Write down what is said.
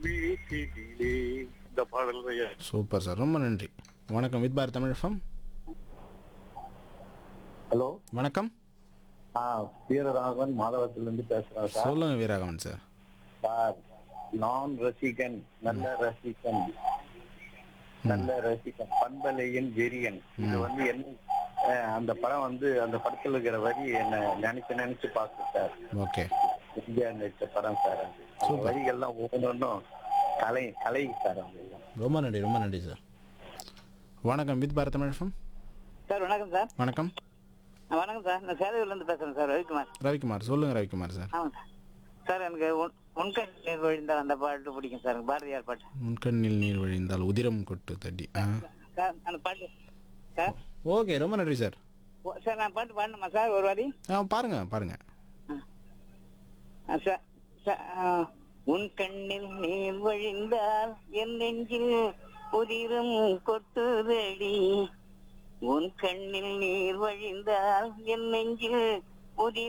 வீட்டிலே இந்த பாடல் ஐயா சூப்பர் சார் ரொம்ப நன்றி வணக்கம் வித் பார் தமிழ் எஃப்எம் ஹலோ வணக்கம் ஆ வீரராகவன் மாதவத்திலிருந்து பேசுறேன் சார் சொல்லுங்க வீராகவன் சார் சார் நான் ரசிகன் நல்ல ரசிகன் நல்ல ரசிகன் பண்பலையின் வெறியன் இது வந்து என்ன அஹ், அந்த படம் வந்து அந்த படத்துல இருக்கிற வரி என்ன நினைச்சு நினைச்சு பார்த்தேன் சார் ஓகே இந்தியா நடிச்ச படம் சார் அது அந்த Super. வரிகள்லாம் ஒவ்வொன்றும் கலை கலை சார் அவங்க எல்லாம். ரொம்ப நன்றி ரொம்ப நன்றி சார் வணக்கம் வித் பார் தமிழ் எஃப்எம் சார் வணக்கம் சார் வணக்கம் ஆ, வணக்கம் சார் நான் சேலூர்லேருந்து பேசுகிறேன் சார் ரவிக்குமார் ரவிக்குமார் சொல்லுங்க ரவிக்குமார் சார் ஆமாம் சார் சார் எனக்கு உன் உன்கண் நீர் வழிந்தால் அந்த பாட்டு பிடிக்கும் சார் எனக்கு பாரதியார் பாட்டு முன்கண்ணில் நீர் வழிந்தால் உதிரம் கொட்டு தட்டி ஆ சார் அந்த பாட்டு சார் ஓகே ரொம்ப நன்றி சார் ஓ, சார் நான் பாட்டு பாடணுமா சார் ஒரு வாரி ஆ பாருங்க பாருங்க ஆ, சார் சார், ஆ, உன் கண்ணில் நீர் வழிந்தால் என் நெஞ்சில் உதிரம் கொட்டுதடி உன் கண்ணில் நீர் வழிந்தால் என் நெஞ்சில் உதிரம்